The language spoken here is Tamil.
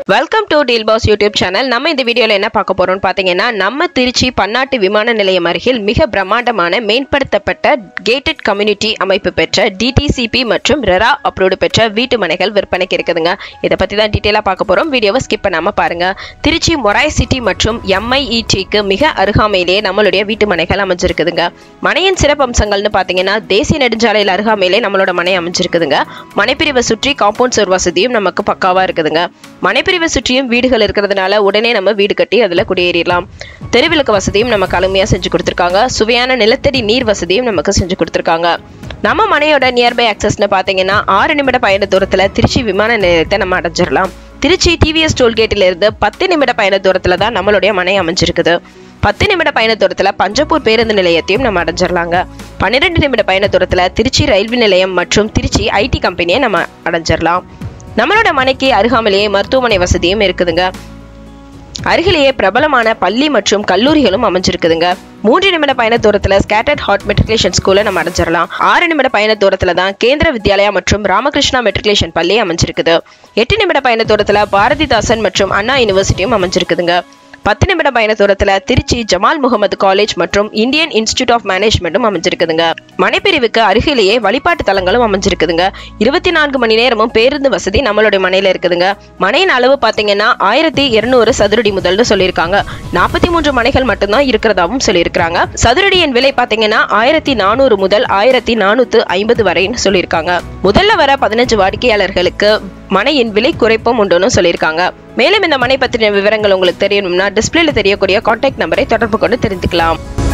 welcome to deal boss YouTube channel நம்ம இந்த வீடியோவில் என்ன பார்க்க போறோம்னு பார்த்தீங்கன்னா நம்ம திருச்சி பன்னாட்டு விமான நிலையம் அருகில் மிக பிரம்மாண்டமான மேம்படுத்தப்பட்ட கேட்டட் கம்யூனிட்டி அமைப்பு பெற்ற டிடிசிபி மற்றும் ரெரா அப்ரூவ்டு பெற்ற வீட்டு மனைகள் விற்பனைக்கு இருக்குதுங்க இதை பற்றி தான் டீட்டெயிலாக பார்க்க போகிறோம் வீடியோவை ஸ்கிப் பண்ணாமல் பாருங்க திருச்சி மொராய் சிட்டி மற்றும் எம்ஐஇடிக்கு மிக அருகாமையிலேயே நம்மளுடைய வீட்டு மனைகள் அமைஞ்சிருக்குதுங்க மனையின் சிறப்பம்சங்கள்னு பார்த்தீங்கன்னா தேசிய நெடுஞ்சாலையில் அருகாமையிலே நம்மளோட மனை அமைஞ்சிருக்குதுங்க மனைப்பிரிவை சுற்றி காம்பவுண்ட் சுவர் வசதியும் நமக்கு பக்காவாக இருக்குதுங்க மனைப்பிரிவை சுற்றியும் வீடுகள் இருக்கிறதுனால உடனே நம்ம வீடு கட்டி அதில் குடியேறிடலாம் தெருவிளக்கு வசதியும் நமக்கு அருமையாக செஞ்சு கொடுத்துருக்காங்க சுவையான நிலத்தடி நீர் வசதியும் நமக்கு செஞ்சு கொடுத்துருக்காங்க நம்ம மனையோட நியர்பை ஆக்சஸ்னு பார்த்தீங்கன்னா ஆறு நிமிட பயண தூரத்தில் திருச்சி விமான நிலையத்தை நம்ம அடைஞ்சிடலாம் திருச்சி டிவிஎஸ் டோல்கேட்டில் இருந்து பத்து நிமிட பயண தூரத்தில் தான் நம்மளுடைய மனை அமைஞ்சிருக்குது பத்து நிமிட பயண தூரத்தில் பஞ்சப்பூர் பேருந்து நிலையத்தையும் நம்ம அடைஞ்சிடலாங்க பன்னிரெண்டு நிமிட பயண தூரத்தில் திருச்சி ரயில்வே நிலையம் மற்றும் திருச்சி ஐடி கம்பெனியை நம்ம அடைஞ்சிடலாம் நம்மளோட மனைக்கு அருகாமலேயே மருத்துவமனை வசதியும் இருக்குதுங்க அருகிலேயே பிரபலமான பள்ளி மற்றும் கல்லூரிகளும் அமைஞ்சிருக்குதுங்க மூன்று நிமிட பயண தூரத்தில் ஸ்கேட்டர்ட் ஹாட் மெட்ரிகுலேஷன் ஸ்கூலை நம்ம அடைஞ்சிடலாம் ஆறு நிமிட பயண தூரத்தில் தான் கேந்திர வித்யாலயா மற்றும் ராமகிருஷ்ணா மெட்ரிகுலேஷன் பள்ளி அமைஞ்சிருக்குது எட்டு நிமிட பயண தூரத்தில் பாரதிதாசன் மற்றும் அண்ணா யூனிவர்சிட்டியும் அமைஞ்சிருக்குதுங்க பத்து நிமிட பயண தூரத்தில் திருச்சி ஜமால் முகமது காலேஜ் மற்றும் இந்தியன் இன்ஸ்டிடியூட் ஆஃப் மேனேஜ்மெண்ட்டும் அமைஞ்சிருக்குதுங்க மனைப்பிரிவுக்கு அருகிலேயே வழிபாட்டு தலங்களும் அமைஞ்சிருக்குதுங்க இருபத்தி நான்கு மணி நேரமும் பேருந்து வசதி நம்மளுடைய மனையில இருக்குதுங்க மனையின் அளவு பார்த்தீங்கன்னா ஆயிரத்தி இருநூறு சதுரடி முதல்னு சொல்லியிருக்காங்க நாற்பத்தி மூன்று மனைகள் மட்டும்தான் இருக்கிறதாவும் சொல்லியிருக்காங்க சதுரடியின் விலை பார்த்தீங்கன்னா ஆயிரத்தி நானூறு முதல் ஆயிரத்தி நானூத்து ஐம்பது வரைன்னு சொல்லியிருக்காங்க முதல்ல வர பதினஞ்சு வாடிக்கையாளர்களுக்கு மனையின் விலை குறைப்பும் உண்டுன்னு சொல்லியிருக்காங்க மேலும் இந்த மனை பற்றின விவரங்கள் உங்களுக்கு தெரியணும்னா டிஸ்பிளேல தெரியக்கூடிய கான்டாக்ட் நம்பரை தொடர்பு கொண்டு தெரிந்துக்கலாம்